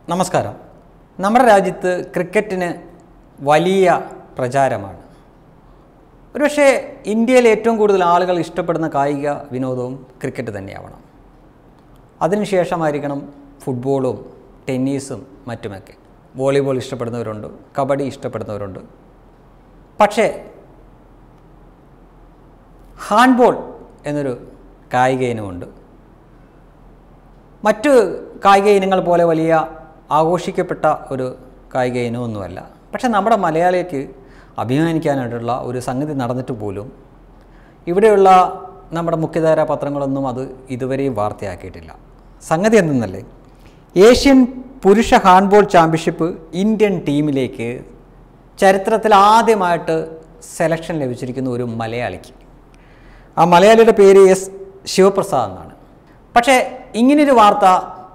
നമസ്കാരം നമ്മുടെ രാജ്യത്ത് ക്രിക്കറ്റിന് വലിയ പ്രചാരമാണ് ഒരുപക്ഷെ ഇന്ത്യയിൽ ഏറ്റവും കൂടുതൽ ആളുകൾ ഇഷ്ടപ്പെടുന്ന കായിക വിനോദവും ക്രിക്കറ്റ് തന്നെയാവണം അതിനുശേഷമായിരിക്കണം ഫുട്ബോളും ടെന്നീസും മറ്റുമൊക്കെ വോളിബോൾ ഇഷ്ടപ്പെടുന്നവരുണ്ട് കബഡി ഇഷ്ടപ്പെടുന്നവരുണ്ട് പക്ഷേ ഹാൻഡ്ബോൾ എന്നൊരു കായിക ഇനമുണ്ട് മറ്റ് കായിക ഇനങ്ങൾ പോലെ വലിയ ആഘോഷിക്കപ്പെട്ട ഒരു കായിക ഇനമൊന്നുമല്ല പക്ഷേ നമ്മുടെ മലയാളിക്ക് അഭിമാനിക്കാനായിട്ടുള്ള ഒരു സംഗതി നടന്നിട്ട് പോലും ഇവിടെയുള്ള നമ്മുടെ മുഖ്യധാര പത്രങ്ങളൊന്നും അത് ഇതുവരെയും വാർത്തയാക്കിയിട്ടില്ല സംഗതി എന്തെന്നല്ലേ ഏഷ്യൻ പുരുഷ ഹാൻഡ്ബോൾ ചാമ്പ്യൻഷിപ്പ് ഇന്ത്യൻ ടീമിലേക്ക് ചരിത്രത്തിൽ ആദ്യമായിട്ട് സെലക്ഷൻ ലഭിച്ചിരിക്കുന്ന ഒരു മലയാളിക്ക് ആ മലയാളിയുടെ പേര് എസ് ശിവപ്രസാദ് എന്നാണ് പക്ഷേ ഇങ്ങനൊരു വാർത്ത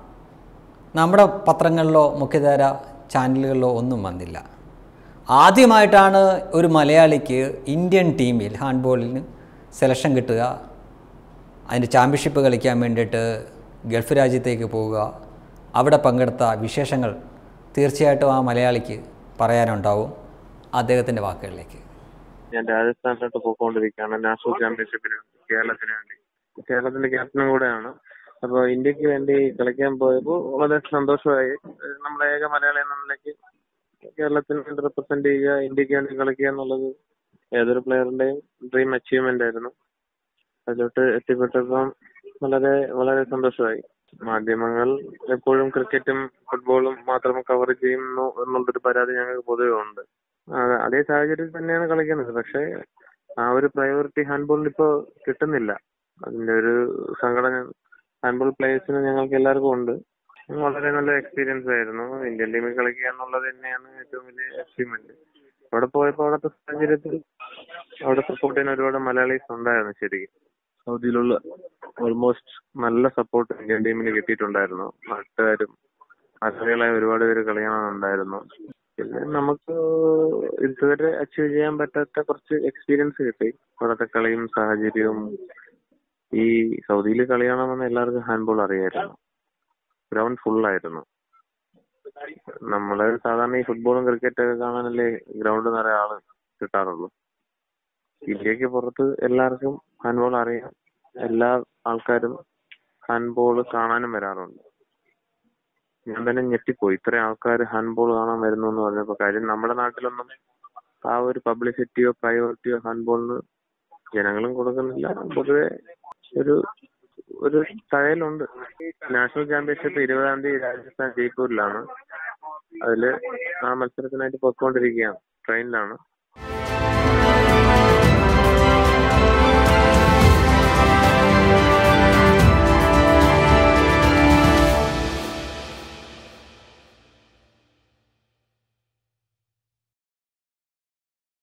നമ്മുടെ പത്രങ്ങളിലോ മുഖ്യധാര ചാനലുകളിലോ ഒന്നും വന്നില്ല ആദ്യമായിട്ടാണ് ഒരു മലയാളിക്ക് ഇന്ത്യൻ ടീമിൽ ഹാൻഡ്ബോളിന് സെലക്ഷൻ കിട്ടുക അതിൻ്റെ ചാമ്പ്യൻഷിപ്പ് കളിക്കാൻ വേണ്ടിയിട്ട് ഗൾഫ് രാജ്യത്തേക്ക് പോവുക അവിടെ പങ്കെടുത്ത വിശേഷങ്ങൾ തീർച്ചയായിട്ടും ആ മലയാളിക്ക് പറയാനുണ്ടാവും അദ്ദേഹത്തിൻ്റെ വാക്കുകളിലേക്ക് ഞാൻ രാജസ്ഥാനിലോട്ട് പോയിക്കൊണ്ടിരിക്കുകയാണ് നാഷണൽ ചാമ്പ്യൻഷിപ്പിന് വേണ്ടി കേരളത്തിന് വേണ്ടി കേരളത്തിന്റെ ക്യാപ്റ്റനും കൂടെയാണ് അപ്പൊ ഇന്ത്യക്ക് വേണ്ടി കളിക്കാൻ പോയപ്പോൾ വളരെ സന്തോഷമായി ഏഹ് നമ്മളെ ഏക മലയാളി എന്ന നിലയ്ക്ക് കേരളത്തിന് വേണ്ടി റെപ്രസെന്റ് ചെയ്യുക ഇന്ത്യക്ക് വേണ്ടി കളിക്കുക എന്നുള്ളത് ഏതൊരു പ്ലെയറിന്റെയും ഡ്രീം അച്ചീവ്മെന്റ് ആയിരുന്നു അതിലോട്ട് എത്തിപ്പെട്ടപ്പം വളരെ വളരെ സന്തോഷമായി മാധ്യമങ്ങൾ എപ്പോഴും ക്രിക്കറ്റും ഫുട്ബോളും മാത്രം കവർ ചെയ്യുന്നു എന്നുള്ളൊരു പരാതി ഞങ്ങൾക്ക് പൊതുവെ ഉണ്ട് ആ, അതേ സാഹചര്യത്തിൽ തന്നെയാണ് കളിക്കുന്നത് പക്ഷെ ആ ഒരു പ്രയോറിറ്റി ഹാൻഡ്ബോളിൽ ഇപ്പോ കിട്ടുന്നില്ല അതിന്റെ ഒരു സങ്കടം ഹാൻഡ്ബോൾ പ്ലേയേഴ്സിന് ഞങ്ങൾക്ക് എല്ലാവർക്കും ഉണ്ട് വളരെ നല്ല എക്സ്പീരിയൻസ് ആയിരുന്നു ഇന്ത്യൻ ടീമിൽ കളിക്കുക എന്നുള്ളത് തന്നെയാണ് ഏറ്റവും വലിയ അച്ചീവ്മെന്റ് അവിടെ പോയപ്പോൾ അവിടുത്തെ സാഹചര്യത്തിൽ അവിടെ സപ്പോർട്ട് ചെയ്യാൻ ഒരുപാട് മലയാളീസ് ഉണ്ടായിരുന്നു ശരിക്കും സൗദിയിലുള്ള ഓൾമോസ്റ്റ് നല്ല സപ്പോർട്ട് ഇന്ത്യൻ ടീമിന് കിട്ടിയിട്ടുണ്ടായിരുന്നു നാട്ടുകാരും മലയാളികളായ ഒരുപാട് പേര് കളിയാണെന്നുണ്ടായിരുന്നു പിന്നെ നമുക്ക് ഇതുവരെ അച്ചീവ് ചെയ്യാൻ പറ്റാത്ത കുറച്ച് എക്സ്പീരിയൻസ് കിട്ടി അവിടുത്തെ കളിയും സാഹചര്യവും ഈ സൗദിയിൽ കളി കാണാമെന്ന് എല്ലാവർക്കും ഹാൻഡ്ബോൾ അറിയായിരുന്നു ഗ്രൗണ്ട് ഫുൾ ആയിരുന്നു നമ്മള് സാധാരണ ഈ ഫുട്ബോളും ക്രിക്കറ്റ് ഒക്കെ കാണാനല്ലേ ഗ്രൗണ്ട് നിറയെ ആള് കിട്ടാറുള്ളൂ ഇന്ത്യക്ക് പുറത്ത് എല്ലാവർക്കും ഹാൻഡ്ബോൾ അറിയാം എല്ലാ ആൾക്കാരും ഹാൻഡ്ബോൾ കാണാനും വരാറുണ്ട് ഞാൻ തന്നെ ഞെട്ടിപ്പോയി ഇത്രയും ആൾക്കാർ ഹാൻഡ്ബോൾ കാണാൻ വരുന്നു എന്ന് പറഞ്ഞപ്പോ കാര്യം നമ്മുടെ നാട്ടിലൊന്നും ആ ഒരു പബ്ലിസിറ്റിയോ പ്രയോറിറ്റിയോ ഹാൻഡ്ബോളിന് ജനങ്ങളും കൊടുക്കുന്നില്ല പൊതുവെ ഒരു ഒരു തഴയലുണ്ട് നാഷണൽ ചാമ്പ്യൻഷിപ്പ് ഇരുപതാം തീയതി രാജസ്ഥാൻ ജയ്പൂരിലാണ് അതില് ആ മത്സരത്തിനായിട്ട് പൊയ്ക്കൊണ്ടിരിക്കുകയാണ് ട്രെയിനിലാണ്